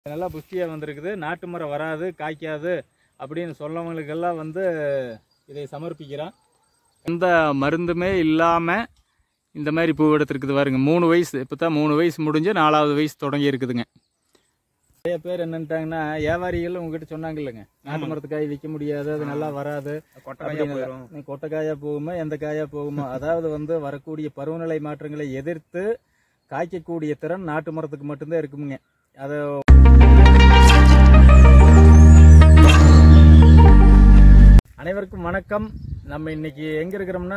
நல்லா புஷ்டியாக வந்திருக்குது நாட்டு மரம் வராது காய்க்காது அப்படின்னு சொல்லவங்களுக்கெல்லாம் வந்து இதை சமர்ப்பிக்கிறோம் எந்த மருந்துமே இல்லாமல் இந்த மாதிரி பூ எடுத்துருக்குது பாருங்க மூணு வயசு இப்போ தான் மூணு வயசு முடிஞ்சு நாலாவது வயசு தொடங்கி இருக்குதுங்க நிறைய பேர் என்னன்ட்டாங்கன்னா வியாபாரிகள் உங்ககிட்ட சொன்னாங்க இல்லைங்க நாட்டு மரத்துக்காய் விற்க முடியாது அது நல்லா வராது கொட்டக்காயா அப்படின்னு போயிடும் நீ கொட்டை காயா போகுமோ எந்த காயா போகுமோ அதாவது வந்து வரக்கூடிய பருவநிலை மாற்றங்களை எதிர்த்து காய்க்கக்கூடிய திறன் நாட்டு மரத்துக்கு மட்டும்தான் இருக்குமுங்க அதை அனைவருக்கும் வணக்கம் நம்ம இன்னைக்கு எங்க இருக்கிறோம்னா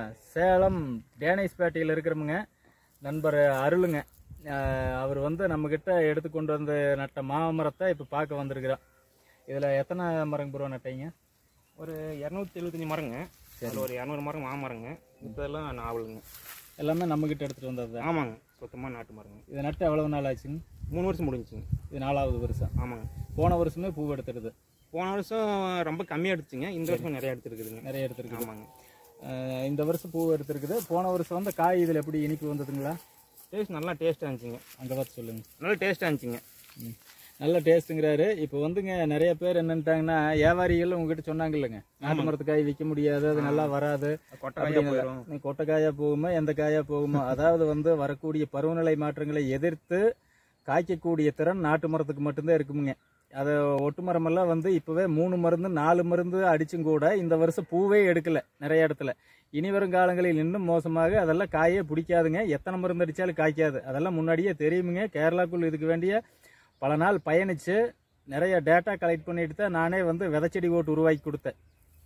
சேலம் டேனைஸ்பேட்டையில் இருக்கிறோமுங்க நண்பர் அருளுங்க அஹ் அவர் வந்து நம்மக்கிட்ட எடுத்து கொண்டு வந்து நட்ட மாமரத்தை இப்போ பார்க்க வந்திருக்கிறோம் இதில் எத்தனை மரம் ப்ரோ நட்டீங்க ஒரு இரநூத்தி எழுபத்தஞ்சு மரங்க அதில் ஒரு இரநூறு மரம் மாமரங்க இதெல்லாம் நாவலுங்க எல்லாமே நம்மக்கிட்ட எடுத்துகிட்டு வந்தது தான் ஆமாங்க சுத்தமாக நாட்டு மரங்க இதை நட்டு எவ்வளவு நாள் ஆச்சுங்க மூணு வருஷம் முடிஞ்சுங்க இது நாலாவது வருஷம் ஆமாங்க போன வருஷமே பூ எடுத்துடுது போன வருஷம் ரொம்ப கம்மியாக எடுத்துச்சுங்க இந்த வருஷம் நிறைய எடுத்துருக்குதுங்க நிறைய எடுத்துருக்குது ஆமாங்க அஹ் இந்த வருஷம் பூ எடுத்துருக்குது போன வருஷம் வந்து காய் இதில் எப்படி இனிப்பு வந்ததுங்களா டேஸ்ட் நல்லா டேஸ்ட்டாக இருந்துச்சுங்க அங்கே பார்த்து சொல்லுங்க நல்லா டேஸ்ட்டாக இருந்துச்சுங்க ம். நல்ல டேஸ்ட்டுங்கிறாரு இப்போ வந்துங்க நிறைய பேர் என்னன்ட்டாங்கன்னா வியாபாரிகள் உங்ககிட்ட சொன்னாங்க இல்லைங்க நாட்டு மரத்து காய் விற்க முடியாது அது நல்லா வராது கொட்டக்காயா போயிடும் நீ கொட்டை காயா போகுமோ எந்த காயா போகுமோ அதாவது வந்து வரக்கூடிய பருவநிலை மாற்றங்களை எதிர்த்து காய்க்கக்கூடிய திறன் நாட்டு மரத்துக்கு மட்டும்தான் இருக்குமுங்க அதை ஒட்டு மரமெல்லாம் வந்து இப்போவே மூணு மருந்து நாலு மருந்து அடிச்சும் கூட இந்த வருஷம் பூவே எடுக்கல நிறைய இடத்துல இனி வரும் காலங்களில் இன்னும் மோசமாக அதெல்லாம் காயே பிடிக்காதுங்க எத்தனை மருந்து அடித்தாலும் காய்க்காது அதெல்லாம் முன்னாடியே தெரியுமுங்க கேரளாக்குள்ள இதுக்கு வேண்டிய பல நாள் பயணித்து நிறைய டேட்டா கலெக்ட் பண்ணிட்டு தான் நானே வந்து விதைச்செடி ஓட்டு உருவாக்கி கொடுத்தேன்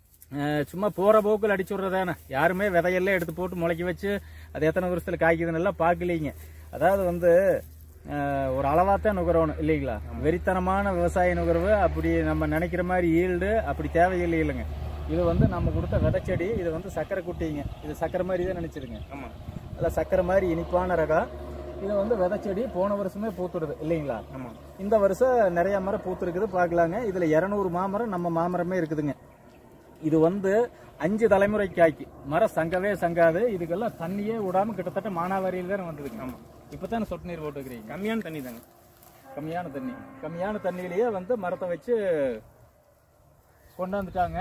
அஹ் சும்மா போகிற போக்கில் அடிச்சு விட்றதானே யாருமே விதையெல்லாம் எடுத்து போட்டு முளைக்க வச்சு அது எத்தனை வருஷத்தில் காய்க்குதுன்னு எல்லாம் பார்க்கலீங்க அதாவது வந்து அஹ் ஒரு அளவாத்தான் நுகரணும் இல்லைங்களா வெறித்தனமான விவசாய நுகர்வு அப்படி நம்ம நினைக்கிற மாதிரி ஈல்டு அப்படி தேவையில்லை இல்லைங்க இது வந்து நம்ம கொடுத்த விதைச்செடி இது வந்து சக்கரை குட்டிங்க இது சக்கரை மாதிரி தான் நினச்சிடுங்க ஆமாங்க அதில் சக்கரை மாதிரி இனிப்பான ரகம் இது வந்து விதைச்செடி போன வருஷமே பூத்துடுது இல்லைங்களா ஆமாங்க இந்த வருஷம் நிறைய மரம் பூத்துருக்குது பார்க்கலாங்க இதுல இரநூறு மாமரம் நம்ம மாமரமே இருக்குதுங்க இது வந்து அஞ்சு தலைமுறை காய்க்கு மரம் சங்கவே சங்காது இதுக்கெல்லாம் தண்ணியே விடாம கிட்டத்தட்ட மானாவாரியில் தான் வந்ததுங்க ஆமாம் இப்பதான் சொட்டு நீர் போட்டுக்கிறீங்க கம்மியான தண்ணி தாங்க கம்மியான தண்ணி கம்மியான தண்ணியிலேயே வந்து மரத்தை வச்சு கொண்டாந்துட்டாங்க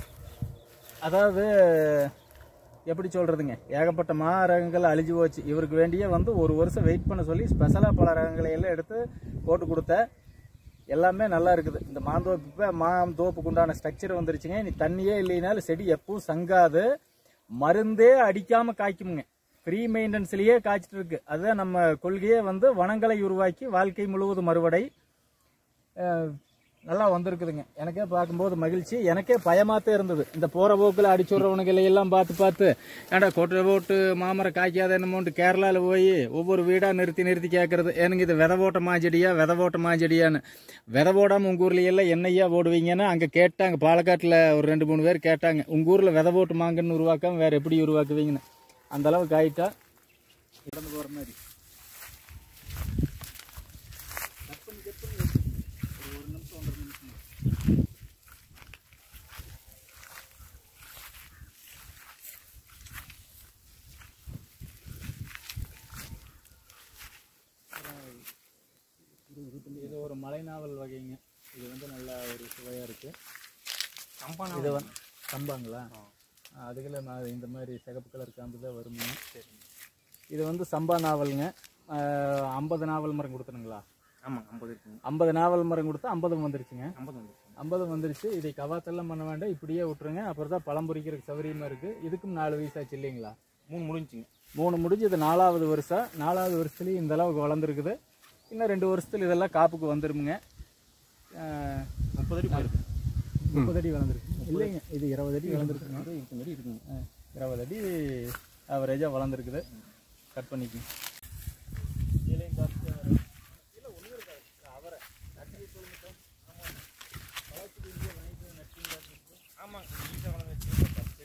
அதாவது எப்படி சொல்றதுங்க ஏகப்பட்ட மா ரகங்கள் அழிஞ்சு போச்சு இவருக்கு வேண்டிய வந்து ஒரு வருஷம் வெயிட் பண்ண சொல்லி ஸ்பெஷலாக பல ரகங்களை எல்லாம் எடுத்து போட்டு கொடுத்த எல்லாமே நல்லா இருக்குது இந்த மாந்தோப்பு இப்போ மாந்தோப்புக்கு உண்டான ஸ்ட்ரக்சர் வந்துருச்சுங்க இனி தண்ணியே இல்லைனாலும் செடி எப்பவும் சங்காது மருந்தே அடிக்காம காய்க்குமுங்க ஃப்ரீ மெயின்டெனன்ஸ்லயே காய்ச்சிட்டு இருக்கு அதுதான் நம்ம கொள்கையே வந்து வனங்களை உருவாக்கி வாழ்க்கை முழுவதும் மறுவடை அஹ், நல்லா வந்திருக்குதுங்க எனக்கே பார்க்கும்போது மகிழ்ச்சி எனக்கே பயமாத்தே இருந்தது இந்த போற போக்கில் அடிச்சுடுறவனுங்களை எல்லாம் பார்த்து பார்த்து ஏன்டா கொட்டை போட்டு மாமரம் காய்க்காத என்னமோன்ட்டு கேரளாவில் போய் ஒவ்வொரு வீடாக நிறுத்தி நிறுத்தி கேட்கறது எனக்கு இது விதை போட்ட மாஞ்செடியா விதை போட்ட மாஞ்செடியான்னு விதை போடாமல் உங்கள் ஊர்ல எல்லாம் என்னையா போடுவீங்கன்னு அங்கே கேட்டாங்க பாலக்காட்டில் ஒரு ரெண்டு மூணு பேர் கேட்டாங்க உங்கள் ஊரில் விதை போட்டு மாங்கன்னு உருவாக்காம வேற எப்படி உருவாக்குவீங்கன்னு அந்த அளவுக்கு ஆயிட்டா இறந்து போகிற மாதிரி இது ஒரு மலைநாவல் வகைங்க இது வந்து நல்ல ஒரு சுவையாக இருக்குது கம்பான இது வந்து சம்பாங்களா அதுக்குள்ள நான் இந்த மாதிரி சிகப்பு கலர் காம்பு தான் வருங்க இது வந்து சம்பா நாவலுங்க ஐம்பது நாவல் மரம் கொடுத்தனுங்களா ஆமாங்க ஐம்பது இருக்குங்க ஐம்பது நாவல் மரம் கொடுத்தா ஐம்பது வந்துருச்சுங்க ஐம்பது வந்துருச்சுங்க ஐம்பது வந்துருச்சு இதை கவாத்தெல்லாம் பண்ண வேண்டாம் இப்படியே விட்டுருங்க அப்புறம் தான் பழம் பொரிக்கிறதுக்கு சௌகரியமாக இருக்குது இதுக்கும் நாலு வயசாச்சு இல்லைங்களா மூணு முடிஞ்சுங்க மூணு முடிஞ்சு இது நாலாவது வருஷம் நாலாவது வருஷத்துலேயும் இந்த அளவுக்கு வளர்ந்துருக்குது இன்னும் ரெண்டு வருஷத்துல இதெல்லாம் காப்புக்கு வந்துருமுங்க அஹ், முப்பது அடி போயிருக்கு முப்பது அடி வளர்ந்துருக்கு இல்லைங்க இது இருபது அடி வளர்ந்துருக்குங்க இருபது அடி இருக்குங்க அஹ், இருபது அடி ஆவரேஜாக வளர்ந்துருக்குது கட் பண்ணிக்கி ஆமாங்க ஈஸியாக வளர்ந்துச்சு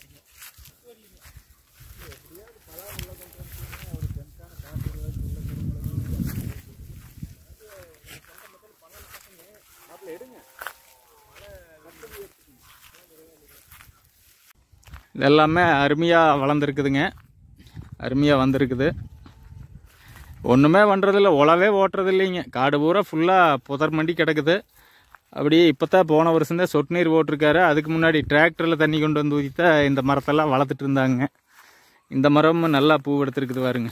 இது எல்லாமே அருமையாக வளர்ந்துருக்குதுங்க அருமையாக வந்திருக்குது ஒன்றுமே பண்ணுறதில்ல உழவே ஓட்டுறது இல்லைங்க காடு பூரா ஃபுல்லாக புதர் மண்டி கிடக்குது அப்படியே இப்போ தான் போன வருஷம் தான் சொட்டு நீர் போட்டிருக்காரு அதுக்கு முன்னாடி டிராக்டரில் தண்ணி கொண்டு வந்து ஊற்றி தான் இந்த மரத்தெல்லாம் வளர்த்துட்டு இருந்தாங்க இந்த மரமும் நல்லா பூ எடுத்துருக்குது பாருங்க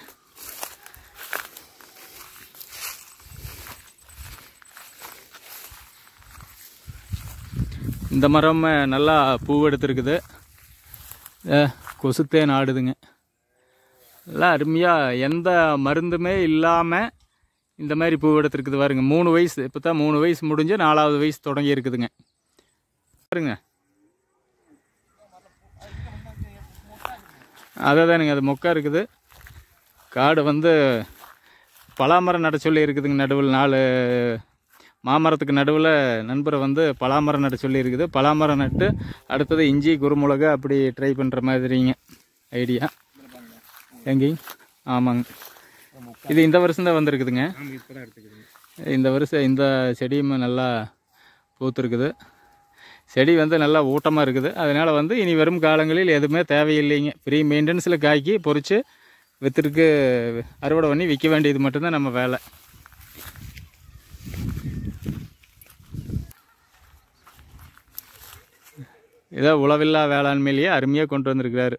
இந்த மரம் நல்லா பூ எடுத்துருக்குது அஹ், கொசுத்தேன் ஆடுதுங்க எல்லாம் அருமையாக எந்த மருந்துமே இல்லாமல் இந்த மாதிரி பூ எடுத்துருக்குது பாருங்க மூணு வயசு இப்போ தான் மூணு வயசு முடிஞ்சு நாலாவது வயசு தொடங்கி இருக்குதுங்க பாருங்க அதை தானுங்க அது மொக்கா இருக்குது காடு வந்து பலாமரம் நட சொல்லி இருக்குதுங்க நடுவில் நாலு மாமரத்துக்கு நடுவில் நண்பரை வந்து பலாமரம் நட சொல்லி இருக்குது பலாமரம் நட்டு அடுத்தது இஞ்சி குருமிளகு அப்படி ட்ரை பண்ணுற மாதிரிங்க ஐடியா எங்கேயும் ஆமாங்க இது இந்த வருஷம் தான் வந்திருக்குதுங்க ஆமாம் இப்போ தான் எடுத்துக்குதுங்க இந்த வருஷம் இந்த செடியும் நல்லா பூத்துருக்குது செடி வந்து நல்லா ஊட்டமாக இருக்குது அதனால் வந்து இனி வரும் காலங்களில் எதுவுமே தேவையில்லைங்க ஃப்ரீ மெயின்டெனன்ஸில் காய்க்கி பொறிச்சு விற்றுருக்கு அறுவடை பண்ணி விற்க வேண்டியது மட்டும்தான் நம்ம வேலை இதை உழவில்லா வேளாண்மையிலேயே அருமையாக கொண்டு வந்திருக்கிறாரு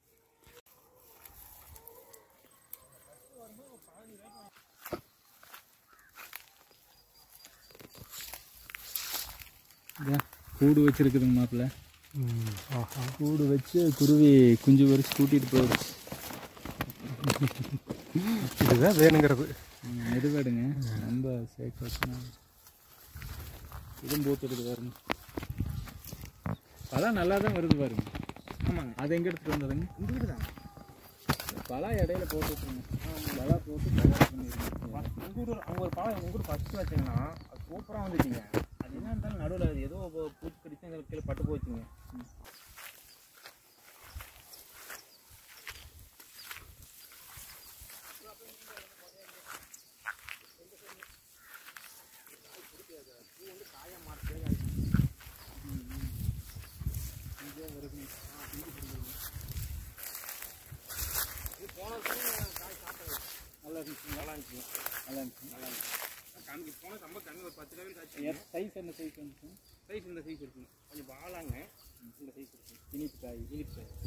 கூடு வச்சிருக்குதுங்க மாப்பிள்ள கூடு வச்சு குருவி குஞ்சு வரிச்சு கூட்டிட்டு போகுது இதுதான் வேணுங்கிறது மெதுவாடுங்க ரொம்ப சேக் வச்சுனா இதுவும் பூத்துடுது பாருங்க பழம் நல்லா தான் வருது பாருங்க ஆமாங்க அது எங்க எடுத்துட்டு வந்ததுங்க இந்த வீடு தான் பழம் இடையில போட்டு விட்டுருங்க பழம் போட்டு cover பண்ணிருங்க. உங்கள் ஊர் அவங்க ஒரு பழம் உங்கள் ஊர் ஃபஸ்ட்டு வச்சிங்கன்னா அது சூப்பராக வந்துச்சுங்க அது என்ன இருந்தாலும் நடுவில் அது ஏதோ ஒரு பூச்சி கடிச்சு எங்களுக்கு கீழே பட்டு போச்சுங்க நல்லா இருந்துச்சு நல்லா இருந்துச்சு நல்லா இருந்துச்சு நல்லா இருந்துச்சு கம்மி போன ரொம்ப கம்மி ஒரு பத்து லெவல் காய்ச்சி சைஸ் என்ன சைஸ் வந்துச்சு சைஸ் இந்த சைஸ் இருக்குங்க கொஞ்சம் பாலாங்க இந்த சைஸ் இருக்குங்க இனிப்பு காய் இனிப்பு size.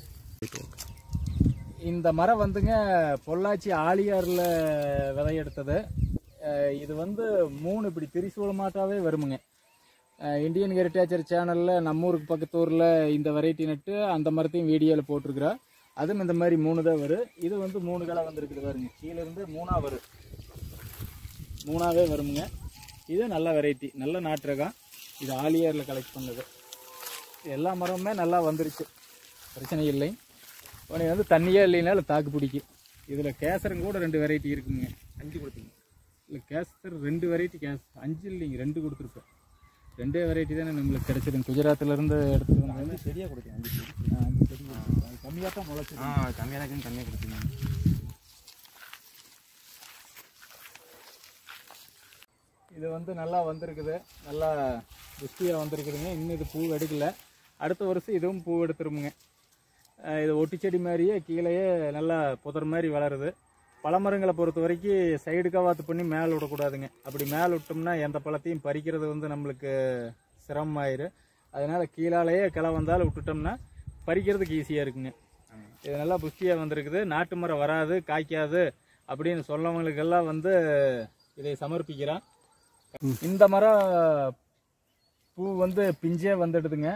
இந்த மரம் வந்துங்க பொள்ளாச்சி ஆலியாரில் விதையெடுத்தது அஹ் இது வந்து மூணு இப்படி திரிசூலமாட்டாவே வருமுங்க அஹ் இந்தியன் ஹெரிட்டேச்சர் சேனலில் நம்ம ஊருக்கு பக்கத்து ஊரில் இந்த வெரைட்டி நட்டு அந்த மரத்தையும் வீடியோவில் போட்டிருக்கிறா அதுவும் இந்த மாதிரி மூணு தான் வரும் இது வந்து மூணு கிளை வந்திருக்குது பாருங்க கீழே இருந்து மூணா வரும் மூணாவே வருமுங்க இது நல்ல வெரைட்டி நல்ல நாட்டு ரகம் இது ஆலியாரில் கலெக்ட் பண்ணது எல்லா மரமுமே நல்லா வந்துருச்சு பிரச்சனை இல்லை உனக்கு வந்து தண்ணியே இல்லைனாலும் தாக்கு பிடிக்கும் இதில் கேசரும் கூட ரெண்டு வெரைட்டி இருக்குங்க அஞ்சு கொடுத்தீங்க இல்லை கேசர் ரெண்டு வெரைட்டி கேஸ் அஞ்சு இல்லைங்க ரெண்டு கொடுத்துருப்பேன் ரெண்டே வெரைட்டி தானே நம்மளுக்கு கிடைச்சதுங்க குஜராத்லேருந்து எடுத்துகிட்டு வந்தது அஞ்சு செடியாக கொடுத்தீங்க அஞ்சு செடி ஆ, அஞ்சு செடி கொடுத்துருக்கோம். அது கம்மியாக தான் முளைச்சிது ஆ கம்மியாக தான் கம்மியாக கொடுத்தீங்க இது வந்து நல்லா வந்திருக்குது நல்லா புஷ்டியாக வந்திருக்குதுங்க இன்னும் இது பூ எடுக்கல அடுத்த வருஷம் இதுவும் பூ எடுத்துருமுங்க அஹ் இது ஒட்டி செடி மாதிரியே கீழேயே நல்லா புதர் மாதிரி வளருது பழமரங்களை பொறுத்த வரைக்கும் சைடு கவாத்து பண்ணி மேலே விடக்கூடாதுங்க அப்படி மேலே விட்டோம்னா எந்த பழத்தையும் பறிக்கிறது வந்து நம்மளுக்கு சிரமமாயிரும் அதனால கீழாலேயே கிளை வந்தாலும் விட்டுட்டோம்னா பறிக்கிறதுக்கு ஈஸியாக இருக்குங்க இது நல்லா புஷ்டியாக வந்திருக்குது நாட்டு மரம் வராது காய்க்காது அப்படின்னு சொல்லவங்களுக்கெல்லாம் வந்து இதை சமர்ப்பிக்கிறேன் இந்த மரம் பூ வந்து பிஞ்சே வந்துடுதுங்க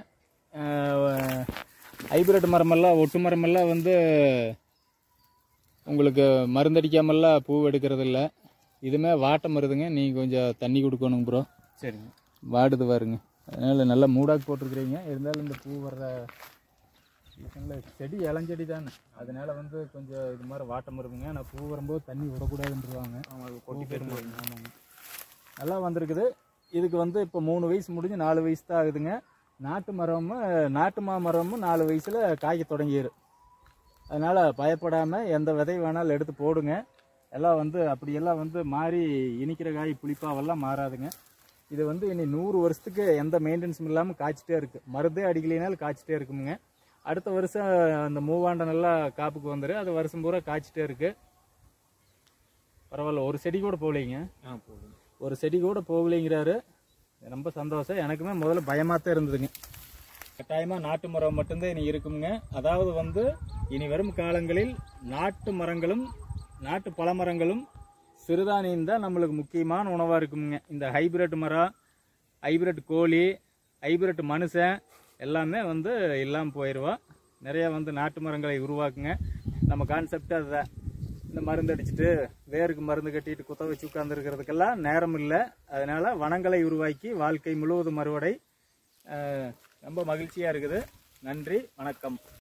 ஹைபிரிட் மரமெல்லாம் ஒட்டு மரமெல்லாம் வந்து உங்களுக்கு மருந்தடிக்காமல்லாம் பூ எடுக்கிறது இல்லை இதுமே வாட்டம் வருதுங்க நீங்கள் கொஞ்சம் தண்ணி கொடுக்கணும் ப்ரோ சரிங்க வாடுது பாருங்க அதனால் நல்லா மூடாக்கு போட்டிருக்கிறீங்க இருந்தாலும் இந்த பூ வர்ற சீசனில் செடி இளஞ்செடி தானே அதனால வந்து கொஞ்சம் இது மாதிரி வாட்டம் வருதுங்க ஆனால் பூ வரும்போது தண்ணி விடக்கூடாதுன்றவாங்க ஆமாம் அது கொட்டி போயிருமா ஆமாங்க நல்லா வந்திருக்குது இதுக்கு வந்து இப்போ மூணு வயசு முடிஞ்சு நாலு வயசு தான் ஆகுதுங்க நாட்டு மரமும் நாட்டு மாமரமும் நாலு வயசில் காய்க்க தொடங்கிடும் அதனால் பயப்படாமல் எந்த விதை வேணாலும் எடுத்து போடுங்க எல்லாம் வந்து அப்படியெல்லாம் வந்து மாறி இனிக்கிற காய் புளிப்பாவெல்லாம் மாறாதுங்க இது வந்து இனி நூறு வருஷத்துக்கு எந்த மெயின்டெனன்ஸும் இல்லாமல் காய்ச்சிட்டே இருக்குது மருந்தே அடிக்கலைனாலும் காய்ச்சிட்டே இருக்குமுங்க அடுத்த வருஷம் அந்த மூவாண்டை நல்லா காப்புக்கு வந்துடும் அது வருஷம் பூரா காய்ச்சிட்டே இருக்குது பரவாயில்ல ஒரு செடி கூட போகலைங்க ஆ போதும் ஒரு செடி கூட போகலைங்கிறாரு ரொம்ப சந்தோஷம் எனக்குமே முதல்ல பயமாக தான் இருந்ததுங்க கட்டாயமாக நாட்டு மரம் மட்டும்தான் இனி இருக்குங்க அதாவது வந்து இனி வரும் காலங்களில் நாட்டு மரங்களும் நாட்டு பழமரங்களும் சிறுதானியம் தான் நம்மளுக்கு முக்கியமான உணவாக இருக்குங்க இந்த ஹைபிரிட் மரம் ஹைபிரிட் கோழி ஹைபிரிட் மனுஷன் எல்லாமே வந்து இல்லாமல் போயிடுவா நிறைய வந்து நாட்டு மரங்களை உருவாக்குங்க நம்ம கான்செப்ட் அதுதான் இந்த மருந்து அடிச்சுட்டு வேருக்கு மருந்து கட்டிட்டு குத்த வச்சு உட்காந்துருக்கிறதுக்கெல்லாம் நேரம் இல்லை அதனால வனங்களை உருவாக்கி வாழ்க்கை முழுவதும் அறுவடை அஹ், ரொம்ப மகிழ்ச்சியாக இருக்குது நன்றி வணக்கம்